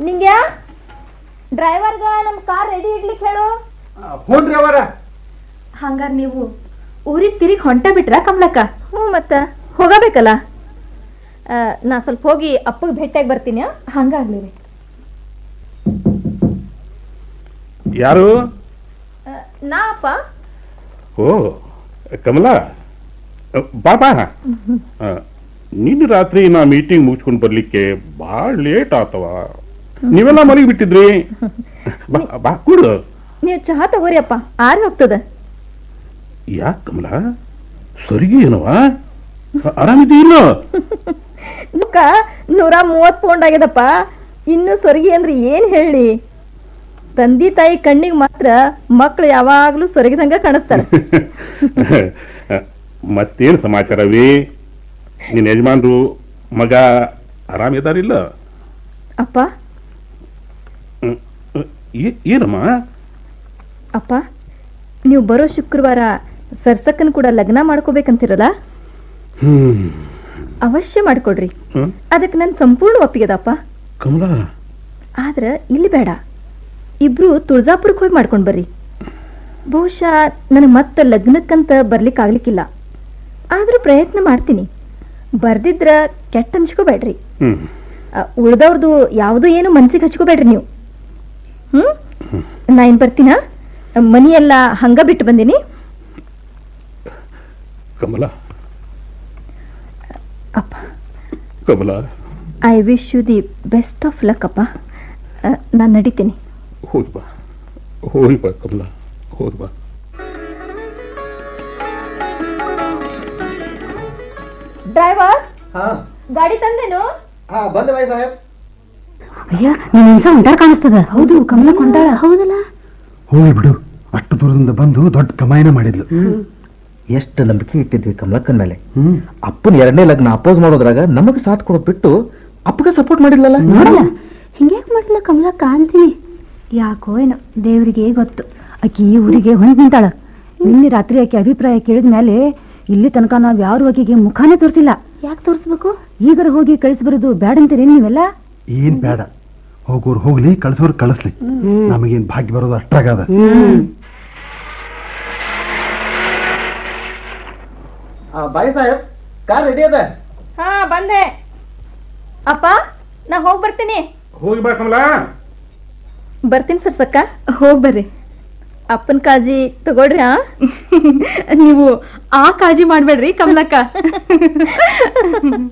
ನಿಂಗ್ಯಾ ಡ್ರೈವರ್ಗ ನಮ್ಮ car ready ಇಡ್ಲಿಕ್ಕೆ ಹೇಳು ಹೋನ್ರಿ ಅವರ ಹಂಗಾರ ನೀವು ಊರಿಗೆ ತಿರುಗಿ ಹೊಂಟ ಬಿಟ್ರ ಕಮಲಕ್ಕ ಹ್ಞೂ ಮತ್ತ ಹೋಗಬೇಕಲ್ಲ ಆ, ನಾ ಸ್ವಲ್ಪ ಹೋಗಿ ಅಪ್ಪಗೆ ಭೇಟಿಯಾಗಿ ಬರ್ತೀನಿ ಆ? ಹಂಗಾಗ್ಲಿ ರೀ ಯಾರು ಆ, ನಾ ಅಪ್ಪ ಓ ಕಮಲಾ ಅ, ಬಾ ಬಾ ಆ, ನಿನ್ನೆ ರಾತ್ರಿ ನಾ ಮೀಟಿಂಗ್ ಮುಗಿಸ್ಕೊಂಡು ಬರ್ಲಿಕ್ಕೆ ಭಾಳ ಲೇಟ್ ಆತವ ನೀವೆಲ್ಲ ಮನೆಗೆ ಬಿಟ್ಟಿದ್ರಿ ಬಾ ಬಾ ಕೂಡು ನೀವು ಚಹಾ ತಗೋರಿ ಅಪ್ಪ ಆರಿ ಹೋಗ್ತದ ಯಾಕೆ ಕಮಲಾ ಸರಿಗೆ ಏನವ ಆರಾಮಿದ್ದೀ ಇಲ್ಲ ಮುಖ ನೂರ ಮೂವತ್ ಪೌಂಡ್ ಆಗ್ಯದಪ್ಪ ಇನ್ನು ಸೊರಗಿ ಅಂದ್ರೆ ಏನ್ ಹೇಳಿ ತಂದೆ ತಾಯಿ ಕಣ್ಣಿಗೆ ಮಾತ್ರ ಮಕ್ಳು ಯಾವಾಗ್ಲೂ ಸೊರಗಿದಂಗ ಕಾಣಿಸ್ತಾರೆ ಮತ್ತೇನು ಸಮಾಚಾರವೇ ನಿನ್ನ ಯಜಮಾನ್ರು ಮಗ ಆರಾಮಿದಾರಿಲ್ಲ ಅಪ್ಪ ಹ್ಮ್. ಏ- ಏನಮ್ಮ ಅಪ್ಪ ನೀವು ಬರೋ ಶುಕ್ರವಾರ ಸರ್ಸಕ್ಕನ್ ಕೂಡ ಲಗ್ನ ಮಾಡ್ಕೋಬೇಕಂತಿರಲ್ಲ ಹ್ಮ್ ಅವಶ್ಯ ಮಾಡ್ಕೊಡ್ರಿ ಹ್ಮ್. ಅದಕ್ಕೆ ನನ್ ಸಂಪೂರ್ಣ ಒಪ್ಪಿಗೆದಪ್ಪ ಕಮಲಾ ಆದ್ರ ಇಲ್ಲಿ ಬೇಡ ಇಬ್ರು ತುಳಜಾಪುರಕ್ಕೆ ಹೋಗಿ ಮಾಡ್ಕೊಂಡ್ ಬರ್ರಿ ಬಹುಶಃ ನನಗೆ ಮತ್ತೆ ಲಗ್ನಕ್ಕಂತ ಬರ್ಲಿಕ್ಕೆ ಆಗ್ಲಿಕ್ಕಿಲ್ಲ ಆದ್ರೂ ಪ್ರಯತ್ನ ಮಾಡ್ತೀನಿ ಬರ್ದಿದ್ರ ಕೆಟ್ಟ ಅನ್ಸ್ಕೋಬೇಡ್ರಿ ಹ್ಮ್ ಉಳ್ದವ್ರದ್ದು ಯಾವುದೂ ಏನು ಮನ್ಸಿಗೆ ಹಚ್ಕೋಬೇಡ್ರಿ ನೀವು ಹ್ಮ್ ನಾ ಏನ್ ಬರ್ತೀನ ಮನಿ ಎಲ್ಲ ಹಂಗ ಬಿಟ್ಟು ಬಂದೀನಿ ಕಮಲಾ ಅಪ್ಪ Kamala I wish you the best of luck ಅಪ್ಪ ನಾನು ನಡಿತೀನಿ ಹೋಗಿ ಬಾ ಹೋಗಿ ಬಾ ಕಮಲಾ ಹೋಗಿ ಬಾ ಡ್ರೈವರ್ ಹಾ ಗಾಡಿ ತಂದೇನು ಹಾ ಬಂದೆ ಬಾಯ್ ಸಾಹೇಬ್ ಅಯ್ಯ ನಿನ್ನ ಹೊಂಟಾರ ಕಾಣಿಸ್ತದ ಹೌದು ಕಮಲ ಕೊಂಡಾಳ ಹೌದಲ್ಲ ಹೋಗಿ ಬಿಡು ಅಷ್ಟು ದೂರದಿಂದ ಬಂದು ದೊಡ್ಡ ಕಮಾಯಿನ ಮಾಡಿದ್ಲು ಎಷ್ಟು ನಂಬಿಕೆ ಇಟ್ಟಿದ್ವಿ ಕಮಲಕ್ಕನ ಮೇಲೆ ಹ್ಮ್ ಅಪ್ಪನ ಎರಡನೇ ಲಗ್ನ ಅಪೋಸ್ ಮಾಡೋದ್ರಾಗ ನಮಗೆ ಸಾಥ್ ಕೊಡೋದ್ ಬಿಟ್ಟು ಅಪ್ಪಗೆ ಸಪೋರ್ಟ್ ಮಾಡಿಲ್ಲಲ್ಲ ನೋಡಲ್ಲ ಹಿಂಗ್ಯಾಕ್ ಮಾಡ್ಲ ಕಮಲಕ್ಕ ಅಂತೀನಿ ಯಾಕೋ ಏನೋ ದೇವ್ರಿಗೆ ಗೊತ್ತು ಆಕಿ ಊರಿಗೆ ಹೊಂದ್ ನಿಂತಾಳ ನಿನ್ನೆ ರಾತ್ರಿ ಆಕೆ ಅಭಿಪ್ರಾಯ ಕೇಳಿದ ಮೇಲೆ ಇಲ್ಲಿ ತನಕ ನಾವ್ ಯಾರು ಆಕೆಗೆ ಮುಖಾನೇ ತೋರಿಸಿಲ್ಲ ಯಾಕೆ ತೋರಿಸ್ಬೇಕು ಈಗರ ಹೋಗಿ ಕಳಿಸ್ಬರೋದು ಬ್ಯಾಡಂತೀರಿ ನೀವೆಲ್ಲ ಏನ್ ಬೇಡ ಹೋಗೋರು ಹೋಗ್ಲಿ ಕಳ್ಸೋರು ಕಳಿಸ್ಲಿ ನಮಗೇನ್ ಭಾಗ್ಯ ಬರೋದು ಅಷ್ಟ್ರಾಗದ ಬಾಯ್ ಸಾಹೇಬ್ ಕಾರ್ ರೆಡಿ ಅದ ಹಾ ಬಂದೆ ಅಪ್ಪ ನಾ ಹೋಗಿ ಬರ್ತೀನಿ ಹೋಗಿ ಬಾ ಕಮಲಾ ಬರ್ತೀನಿ ಸರ್ಸಕ್ಕ ಹೋಗಿ ಬರ್ರಿ ಅಪ್ಪನ ಕಾಳಜಿ ತಗೊಳ್ರಿ ಆ ನೀವು ಆ ಕಾಳಜಿ ಮಾಡ್ಬೇಡ್ರಿ ಕಮಲಕ್ಕ